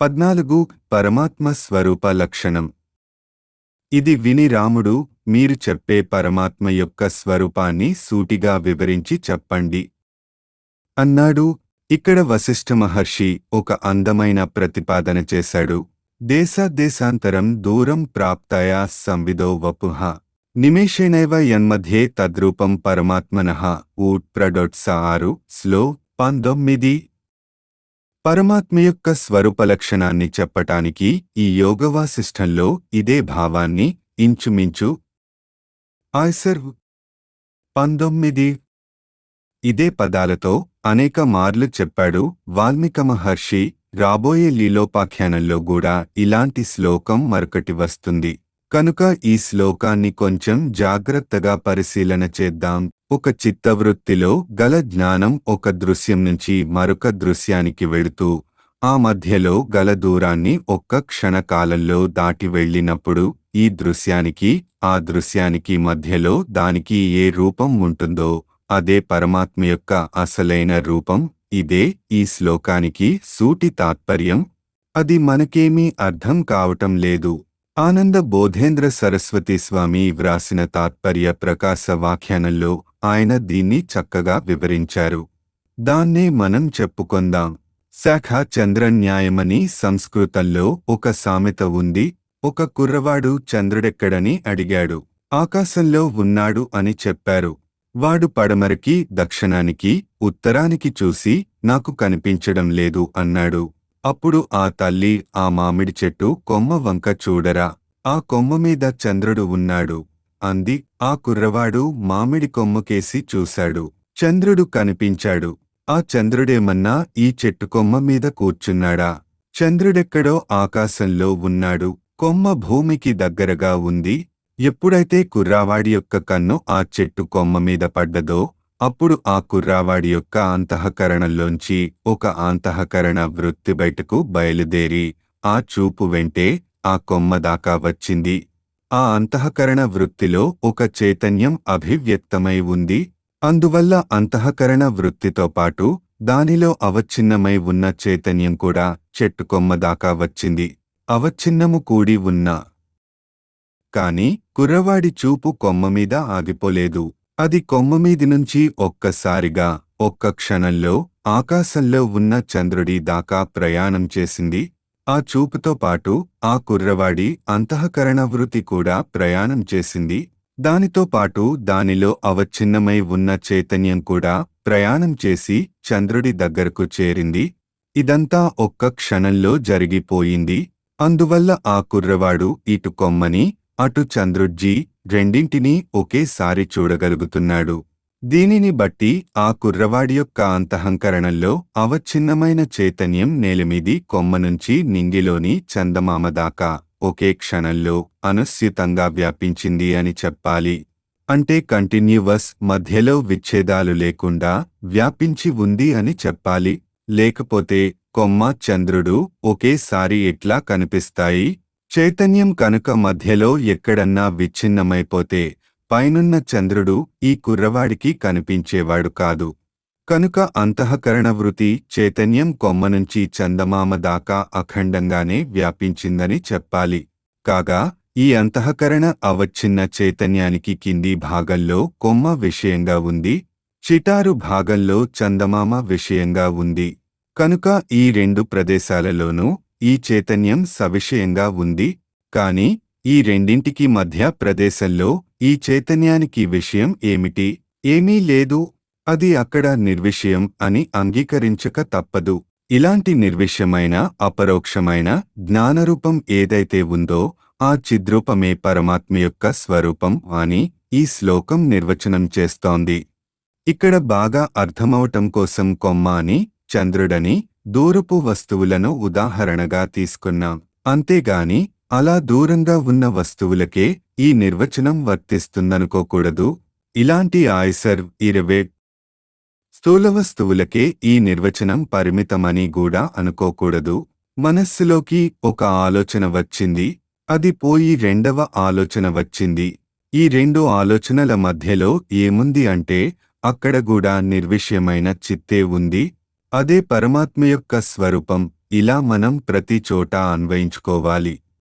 పద్నాలుగు పరమాత్మ స్వరూప లక్షణం ఇది విని రాముడు మీరు చెప్పే పరమాత్మ యొక్క స్వరూపాన్ని సూటిగా వివరించి చెప్పండి అన్నాడు ఇక్కడ వశిష్ఠ మహర్షి ఒక అందమైన ప్రతిపాదన చేశాడు దేశాదేశాంతరం దూరం ప్రాప్తయా సంవిదో వపుః నిమేషేణైవ యన్మధ్యే తద్రూపం పరమాత్మనః ఊట్ ప్రడొట్స ఆరు స్లో పంతొమ్మిది పరమాత్మ యొక్క స్వరూప లక్షణాన్ని చెప్పటానికి ఈ యోగవాసిష్టంలో ఇదే భావాన్ని ఇంచుమించు ఆయ్సర్ పంతొమ్మిది ఇదే పదాలతో అనేక మార్లు చెప్పాడు వాల్మీక మహర్షి రాబోయే లీలోపాఖ్యానంలో కూడా ఇలాంటి శ్లోకం మరొకటి వస్తుంది కనుక ఈ శ్లోకాన్ని కొంచెం జాగ్రత్తగా పరిశీలన చేద్దాం ఒక చిత్తవృత్తిలో గల జ్ఞానం ఒక దృశ్యం నుంచి మరొక దృశ్యానికి వెళుతూ ఆ మధ్యలో గల దూరాన్ని ఒక్క క్షణకాలంలో దాటి వెళ్ళినప్పుడు ఈ దృశ్యానికి ఆ దృశ్యానికి మధ్యలో దానికి ఏ రూపం ఉంటుందో అదే పరమాత్మ యొక్క అసలైన రూపం ఇదే ఈ శ్లోకానికి సూటి తాత్పర్యం అది మనకేమీ అర్థం కావటం లేదు ఆనంద బోధేంద్ర సరస్వతి స్వామి వ్రాసిన తాత్పర్య ప్రకాశ వ్యాఖ్యానంలో ఆయన దీన్ని చక్కగా వివరించారు దాన్నే మనం చెప్పుకొందాం శాఖ చంద్రన్యాయమని సంస్కృతంలో ఒక సామెత ఉంది ఒక కుర్రవాడు చంద్రుడెక్కడని అడిగాడు ఆకాశంలో ఉన్నాడు అని చెప్పారు వాడు పడమరకి దక్షిణానికి ఉత్తరానికి చూసి నాకు కనిపించడం లేదు అన్నాడు అప్పుడు ఆ తల్లి ఆ మామిడి చెట్టు కొమ్మ వంక చూడరా ఆ కొమ్మ మీద చంద్రుడు ఉన్నాడు అంది ఆ కుర్రవాడు మామిడి కొమ్మకేసి చూశాడు చంద్రుడు కనిపించాడు ఆ చంద్రుడేమన్నా ఈ చెట్టు కొమ్మ మీద కూర్చున్నాడా చంద్రుడెక్కడో ఆకాశంలో ఉన్నాడు కొమ్మ భూమికి దగ్గరగా ఉంది ఎప్పుడైతే కుర్రావాడి యొక్క కన్ను ఆ చెట్టు కొమ్మ మీద పడ్డదో అప్పుడు ఆ కుర్రావాడి యొక్క అంతఃకరణంలోంచి ఒక అంతఃకరణ వృత్తి బయటకు బయలుదేరి ఆ చూపు వెంటే ఆ కొమ్మ దాకా వచ్చింది ఆ అంతఃకరణ వృత్తిలో ఒక చైతన్యం అభివ్యక్తమై ఉంది అందువల్ల అంతఃకరణ వృత్తితో పాటు దానిలో అవచ్ఛిన్నమై ఉన్న చైతన్యం కూడా చెట్టు కొమ్మ దాకా వచ్చింది అవచ్ఛిన్నము కూడి ఉన్నా కాని కుర్రవాడి చూపు కొమ్మ మీద ఆగిపోలేదు అది కొమ్మమీది నుంచి ఒక్కసారిగా ఒక్క క్షణంలో ఆకాశంలో ఉన్న చంద్రుడి దాకా ప్రయాణం చేసింది ఆ చూపుతో పాటు ఆ కుర్రవాడి అంతఃకరణ వృత్తి కూడా ప్రయాణం చేసింది దానితో పాటు దానిలో అవచ్ఛిన్నమై ఉన్న చైతన్యం కూడా ప్రయాణం చేసి చంద్రుడి దగ్గరకు చేరింది ఇదంతా ఒక్క క్షణంలో జరిగిపోయింది అందువల్ల ఆ కుర్రవాడు ఇటు కొమ్మని అటు చంద్రుడ్జీ రెండింటినీ ఒకేసారి చూడగలుగుతున్నాడు దీనిని బట్టి ఆ కుర్రవాడి యొక్క అంతఃకరణంలో అవచ్ఛిన్నమైన చైతన్యం నేలమీది కొమ్మ నుంచి నింగిలోని చందమామ దాకా ఒకే క్షణంలో అనుస్యుతంగా వ్యాపించింది అని చెప్పాలి అంటే కంటిన్యూవస్ మధ్యలో విచ్ఛేదాలు లేకుండా వ్యాపించి ఉంది అని చెప్పాలి లేకపోతే కొమ్మ చంద్రుడు ఒకేసారి ఎట్లా కనిపిస్తాయి చైతన్యం కనుక మధ్యలో ఎక్కడన్నా విచ్ఛిన్నమైపోతే పైనున్న చంద్రుడు ఈ కుర్రవాడికి కనిపించేవాడు కాదు కనుక అంతఃకరణ వృతి చైతన్యం కొమ్మ నుంచి చందమామ దాకా అఖండంగానే వ్యాపించిందని చెప్పాలి కాగా ఈ అంతఃకరణ అవచ్ఛిన్న చైతన్యానికి కింది భాగంలో కొమ్మ విషయంగా ఉంది చిటారు భాగంలో చందమామ విషయంగా ఉంది కనుక ఈ రెండు ప్రదేశాలలోనూ ఈ చైతన్యం సవిషయంగా ఉంది కాని ఈ రెండింటికి మధ్య ప్రదేశంలో ఈ చైతన్యానికి విషయం ఏమిటి ఏమీ లేదు అది అక్కడ నిర్విషయం అని అంగీకరించక తప్పదు ఇలాంటి నిర్విషయమైన అపరోక్షమైన జ్ఞానరూపం ఏదైతే ఉందో ఆ చిద్రూపమే పరమాత్మ యొక్క స్వరూపం అని ఈ శ్లోకం నిర్వచనం చేస్తోంది ఇక్కడ బాగా అర్థమవటం కోసం కొమ్మ అని చంద్రుడని దూరపు వస్తువులను ఉదాహరణగా తీసుకున్నాం అంతేగాని అలా దూరంగా ఉన్న వస్తువులకే ఈ నిర్వచనం వర్తిస్తుందనుకోకూడదు ఇలాంటి ఆయ్సర్ ఇరవే స్థూల వస్తువులకే ఈ నిర్వచనం పరిమితమని కూడా అనుకోకూడదు మనస్సులోకి ఒక ఆలోచన వచ్చింది అది పోయి రెండవ ఆలోచన వచ్చింది ఈ రెండు ఆలోచనల మధ్యలో ఏముంది అంటే అక్కడ కూడా నిర్విషయమైన చిత్తే ఉంది అదే పరమాత్మ యొక్క స్వరూపం ఇలా మనం ప్రతి చోట అన్వయించుకోవాలి